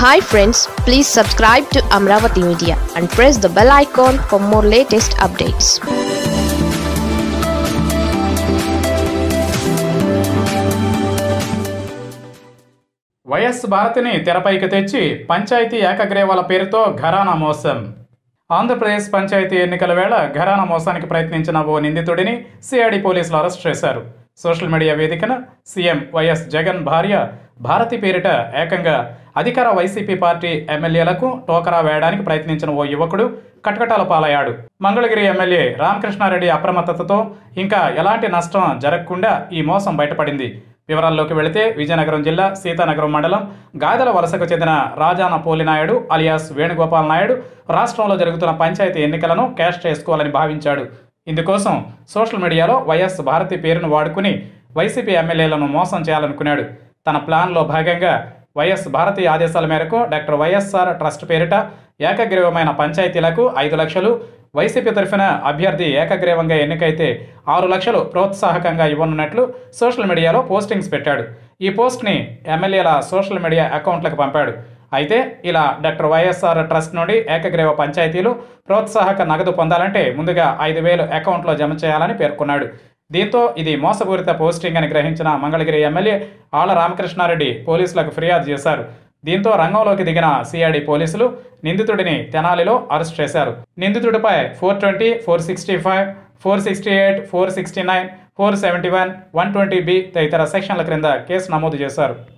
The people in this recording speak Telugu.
hi friends please subscribe to Amaravati media and press the bell icon for more latest updates YS భారతిని తెరపైకి తెచ్చి పంచాయతీ ఏకగ్రీవాల పేరుతో ఘరానా మోసం ఆంధ్రప్రదేశ్ పంచాయతీ ఎన్నికల వేళ ఘరానా మోసానికి ప్రయత్నించిన ఓ నిందితుడిని సిఐడి పోలీసులు అరెస్ట్ చేశారు సోషల్ మీడియా వేదికన సీఎం వైఎస్ జగన్ భార్య భారతి పేరిట ఏకంగా అధికార వైసీపీ పార్టీ ఎమ్మెల్యేలకు టోకరా వేయడానికి ప్రయత్నించిన ఓ యువకుడు కటకటాల పాలయ్యాడు మంగళగిరి ఎమ్మెల్యే రామకృష్ణారెడ్డి అప్రమత్తతతో ఇంకా ఎలాంటి నష్టం జరగకుండా ఈ మోసం బయటపడింది వివరాల్లోకి వెళితే విజయనగరం జిల్లా సీతానగరం మండలం గాదల వలసకు చెందిన రాజాన పోలినాయుడు అలియాస్ వేణుగోపాల్ నాయుడు రాష్ట్రంలో జరుగుతున్న పంచాయతీ ఎన్నికలను క్యాష్ చేసుకోవాలని భావించాడు ఇందుకోసం సోషల్ మీడియాలో వైఎస్ భారతి పేరును వాడుకుని వైసీపీ ఎమ్మెల్యేలను మోసం చేయాలనుకున్నాడు తన ప్లాన్లో భాగంగా వైఎస్ భారతి ఆదేశాల మేరకు డాక్టర్ వైఎస్ఆర్ ట్రస్ట్ పేరిట ఏకగ్రీవమైన పంచాయతీలకు ఐదు లక్షలు వైసీపీ తరఫున అభ్యర్థి ఏకగ్రీవంగా ఎన్నికైతే ఆరు లక్షలు ప్రోత్సాహకంగా ఇవ్వనున్నట్లు సోషల్ మీడియాలో పోస్టింగ్స్ పెట్టాడు ఈ పోస్ట్ని ఎమ్మెల్యేల సోషల్ మీడియా అకౌంట్లకు పంపాడు అయితే ఇలా డాక్టర్ వైఎస్ఆర్ ట్రస్ట్ నుండి ఏకగ్రీవ పంచాయతీలు ప్రోత్సాహక నగదు పొందాలంటే ముందుగా ఐదు వేలు అకౌంట్లో జమ చేయాలని పేర్కొన్నాడు దీంతో ఇది మోసపూరిత పోస్టింగ్ అని గ్రహించిన మంగళగిరి ఎమ్మెల్యే ఆళ్ల రామకృష్ణారెడ్డి పోలీసులకు ఫిర్యాదు చేశారు దీంతో రంగంలోకి దిగిన సిఐడి పోలీసులు నిందితుడిని తెనాలిలో అరెస్ట్ చేశారు నిందితుడిపై four twenty four sixty five four sixty eight four sixty nine four seventy one one twenty B తదితర సెక్షన్ల క్రింద కేసు నమోదు చేశారు